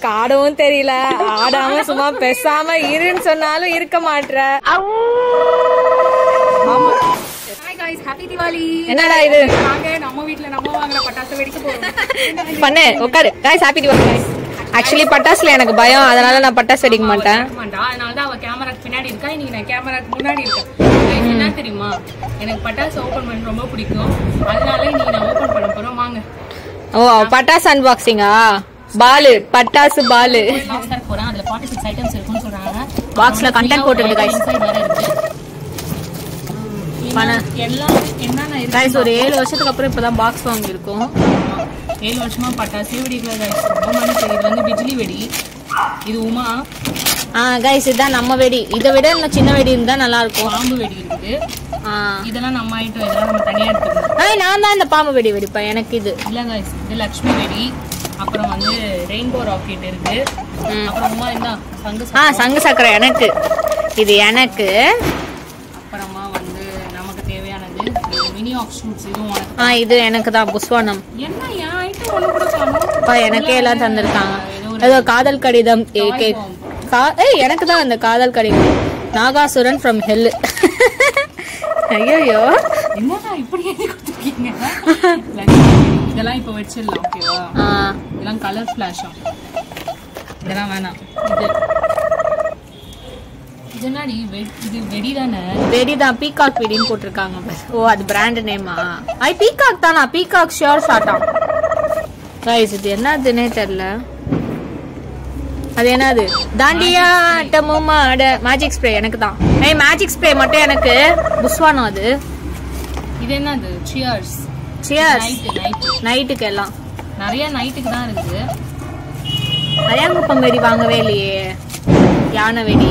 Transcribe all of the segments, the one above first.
உனக்கு ஆடவும் தெரியல ஆடாம சும்மா பேசாம இருன்னு சொன்னாலும் இருக்க மாட்ற ஹாய் காய்ஸ் ஹாப்பி தீபாவளி என்னடா இது வாங்க நம்ம வீட்ல நம்ம வாங்குற பட்டாசு வெடிக்க போறோம் பண்ணு உட்காரு guys happy Diwali guys actually பட்டாசுல எனக்கு பயம் அதனால நான் பட்டாசு வெடிக்க மாட்டேன் மாட்டா அதனால தான் அவ கேமராக்கு பின்னாடி இருக்கா இன்னைக்கு நான் கேமராக்கு முன்னாடி இருக்கேன் Guys, என்ன தெரியுமா எனக்கு பட்டாசு ஓபன் பண்ண ரொம்ப பிடிக்கும் அதனால இன்னைக்கு நான் ஓபன் பண்ண போறோம் வாங்க ஓ பட்டாசு அன்பாக்சிங்கா பாலு பட்டாசு பாலு பாக்ஸ் தர போறேன் அதுல 46 ஐட்டம்ஸ் இருக்குன்னு சொல்றாங்க பாக்ஸ்ல கண்டென்ட் போட்டுருக்கு guys. Inside வேற இருக்கு பண- எல்லாம் என்னென்ன இருக்கு காய்ஸ் ஒரு ஏழு வருஷத்துக்கு அப்புறம் இப்பதான் பாக்ஸ் வாங்கியிருக்கோம் ஏழு வருஷமா பட்டாசே வெடிக்கல guys. ரொம்ப மனசு இது வந்து பிஜ்லி வெடி இது உமா ஆ கைஸ் இதுதான் நம்ம வெடி இதை விட இன்னும் சின்ன வெடி இருந்தா நல்லா இருக்கும் பாம்பு வெடி இருக்குது ஆ இதெல்லாம் நம்ம ஐட்டம் இதெல்லாம் நம்ம தனியா எடுத்துக்கணும் ஏய், நான் தான் இந்த பாம்பு வெடி வெடிப்பேன் எனக்கு இது இல்ல guys இது லக்ஷ்மி வெடி அப்புறம் வந்து ரெயின்போ ராக்கெட் இருக்கு அப்புறம் உமா என்ன சங்கு ஆ சக்கரம். சங்கு சக்கரை எனக்கு இது எனக்கு அப்புறமா வந்து நமக்கு தேவையானது இது மினி ஆஃப் ஷூட்ஸ் இதுவும் உனக்கு ஆ இது எனக்கு தான் புஸ்வானம் என்ன என் ஐட்டம் ஒண்ணு கூட காணோம் அப்பா எனக்கே எல்லாம் தந்திருக்காங்க ஏதோ ஒரு ஏதோ காதல் கடிதம் ஏ கே கா- ஏய் எனக்கு தான் அந்த காதல் கடிதம் நாகாசுரன் ஃப்ரம் ஹெல் ஐயோ என்னடா இப்படி எழுதி கொடுத்துருக்கீங்க லக்ஷ்மி வெடி. இதெல்லாம் இப்போ வச்சிடலாம் ஓகேவா இதெல்லாம் கலர் ஃபிளாஷும் இதெல்லாம் வேணாம் இது இது என்னடி வெ- இது வெடி தானே வெடி தான் பீகாக் வெடின்னு போட்டிருக்காங்க பாரு. ஓ அது பிராண்ட் நேமா ஐ பீகாக் தானா பீகாக் ஷியோர் ஷாட்டா கைஸ் இது என்னதுன்னே தெரியல அது என்னது தாண்டியா டமுமா மேஜிக் ஸ்ப்ரே எனக்கு தான் ஏய் மேஜிக் ஸ்ப்ரே மட்டும் எனக்கு புஸ்வானம் அது இது என்னது சியர்ஸ் சியர்ஸ் நைட்டு நைட்டு நைட்டுக்கு எல்லாம் நிறைய நைட்டுக்கு தான் இருக்குது அரியாங்குப்பம் வெடி வாங்கவே இல்லையே யானை வெடி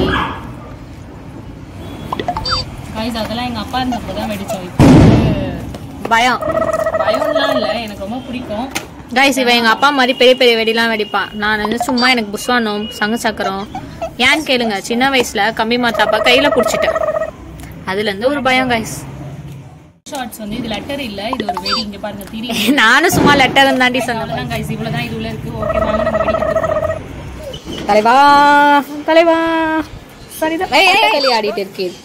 கைஸ் அதெல்லாம் எங்க அப்பா இருந்தப்போ தான் வெடிச்சோம் இப்போ வந்து பயம் பயம்லாம் இல்லை எனக்கு ரொம்ப பிடிக்கும் கைஸ் இவன் எங்க அப்பா மாதிரி பெரிய பெரிய வெடிலாம் வெடிப்பான் நான் வந்து சும்மா எனக்கு புஸ்வானம் சங்கு சக்கரம் ஏன்னு கேளுங்க சின்ன வயசுல கம்பி மாத்தாப்பா கையில புடிச்சிட்டேன் அதுல இருந்து ஒரு பயம் கைஸ் ஷார்ட்ஸ் வந்து இது லெட்டர் இல்ல இது ஒரு வெடி இங்க பாருங்க திரி நானும் சும்மா லெட்டர் தாண்டி சொன்னேன் அவ்வளவுதான் கைஸ் இவ்வளவுதான் இது உள்ள இருக்கு ஓகே வாங்க நம்ம வெடிக்கிறதுக்கு போலாம். தலைவா தலைவா சரிதான் ஏய், ஏய், களி ஆடிட்டு இருக்கேன்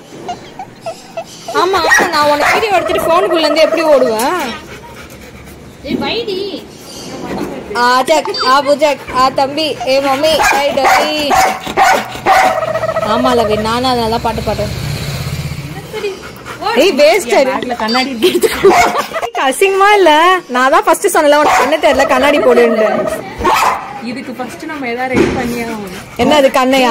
ஆமா நான் உனக்கு வீடியோ எடுத்துட்டு போனுக்குள்ள இருந்து எப்படி ஓடுவேன் ஏய் வைடி ஆ ஜக் ஆ புஜக் ஆ தம்பி ஏ மம்மி ஏய் டோரி ஆமா லவி நானும் அதனால பாட்டு பாடுறேன் ஏய் வேஸ்ட் பேக்ல கண்ணாடி இருக்கு எடுத்துக்கோ அசிங்கமா இல்ல நான் தான் ஃபர்ஸ்ட் சொன்னல உனக்கு கண்ணு தெரியல கண்ணாடி போடுன்னு இதுக்கு ஃபர்ஸ்ட் நம்ம ஏதாவது ரெடி பண்ணியே ஆகணும் என்ன அது கண்ணையா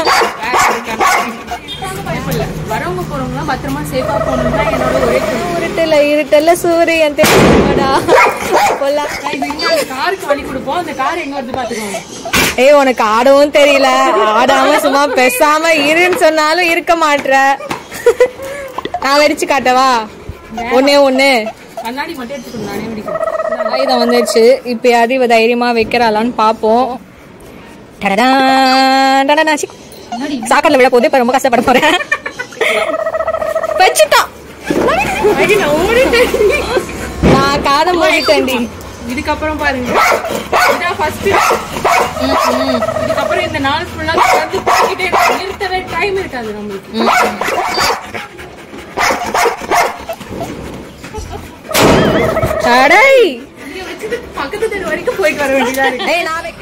பயப்படல வரவங்க போறவங்க பத்திரமா சேஃபா போகணும் தான் என்னோட ஒரே குறிக்கோள். இருட்டுல இருட்டுல சூரியன் தெரியுமாடா போலாம். நான் இது இங்க அந்த காருக்கு வழி கொடுப்போம் அந்த கார் எங்க வருது பாத்துக்கோங்க ஏய் உனக்கு ஆடவும் தெரியல ஆடாம சும்மா பேசாம இருன்னு சொன்னாலும் இருக்க மாட்ற நான் வெடிச்சு காட்டவா ஒண்ணே ஒண்ணு கண்ணாடி மட்டும் எடுத்துக்கணும் நானே வெடிக்கிறேன் ஆயுதம் வந்துடுச்சு இப்பயாவது இவ தைரியமா வைக்கிறாளான்னு பாப்போம் டடடா, டடடா, சி. சாக்கடையில விழ போது இப்ப ரொம்ப கஷ்டப்பட போறேன் வச்சுட்டான் நான் ஓடிட்டேன் நான் காதை மூடிட்டேன்டி இதுக்கப்புறம் பாருங்க இதான் ஃபர்ஸ்ட் இதுக்கப்புறம் இந்த நாள் ஃபுல்லா தொடர்ந்து போய்கிட்டே இருக்கும். நிறுத்தவே டைம் இருக்காது நம்மளுக்கு கடை இங்க வச்சுட்டு பக்கத்து தெரு வரைக்கும் போயிட்டு வர வேண்டியதா இருக்கு ஏய் நான் வைக்க